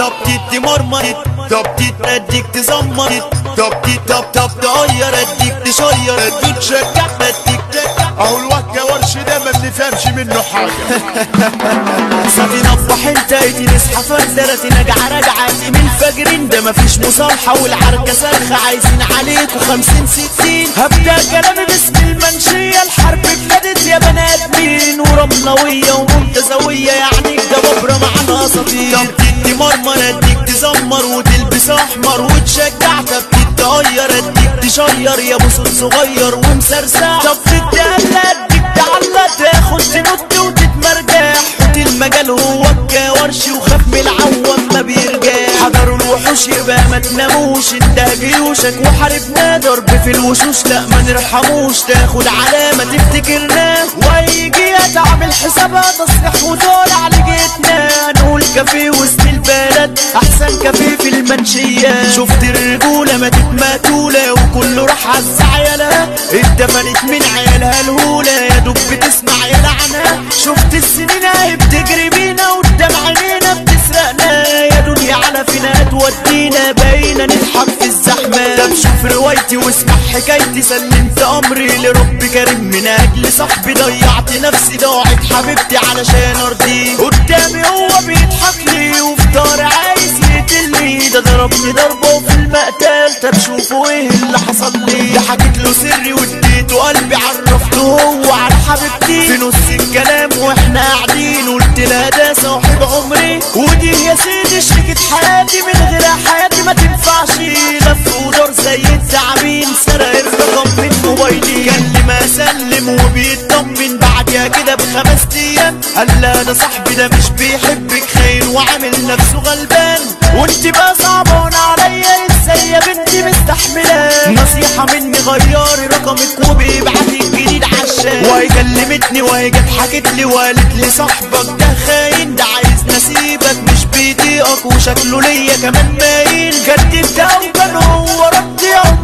طب تتمرمر طب تتديك تزمر طب طب طب تغير اديك تشير اديك تشجع اديك اهو الوكا ورش ده ما بنفهمش منه حاجة صافي نفح انت ايدي نصحى فردرة نجعة رجعة من الفجرين ده مفيش مصالحة والعركة صرخة عايزين عليكوا خمسين ستين هبدأ كلامي باسم المنشية الحرب ابتدت يا بني ادمين ورملوية ومنتزوية يعني الجبابرة معانا اساطير طب تدي مرمر اديك تزمر وتلبس احمر وتشجع طب تتغير اديك تشير يا بوس صغير ومسرسع طب تدي اديك تعلق تاخد تنط وتتمرجح حوت المجال هو الكورش وخاف من العوام ما بيرجع حضروا الوحوش يبقى ما تناموش انت جيوشك وحاربنا ضرب في الوشوش لا ما نرحموش تاخد علامة تفتكرنا ويجي تعمل حسابها تصريح وطالع لجيتنا نقول كافيه وسط البلد احسن كافيه في المنشية شفت الرجولة ما تتماتولة وكله راح عالزعيلة اتدفنت من عيالها الهولة يا دوب بتسمع يا لعنة شفت السنين اهي بتجري بينا قدام عينينا بتسرقنا يا دنيا على فينا تودينا باينة نضحك في الزحمة طب شوف روايتي واسمع حكايتي سلمت امري لرب كريم من اجل صاحبي ضيعت نفسي ضاعت حبيبتي علشان ارضيه قدامي هو بيضحك لي وفي داري عايز يقتلني ده ضربني ضربه في المقتل طب شوفوا ايه اللي حصل لي ده حكيت له سري واديته قلبي عرفته هو على حبيبتي في نص الكلام واحنا قاعدين قلت لها ده صاحب عمري ودي يا سيدي شريكة حياتي من غيرها حياتي ما تنفعش لف ودار زي التعابين سرق الرقم من موبايلي كلم اسلم وبيطمن بعدها كده بخمس ايام قال لا ده صاحبي ده مش بيحبك خاين وعامل نفسه غلبان وانت بقى صعبان عليا ازاي يا بنتي مستحمله نصيحه مني غيري رقمك وبيبعت الجديد عشان وهي كلمتني وهي جت حكت لي وقالت لي صاحبك ده خاين ده عايز نسيبك مش بيطيقك وشكله ليا كمان مايل كدبت او كان هو ردي او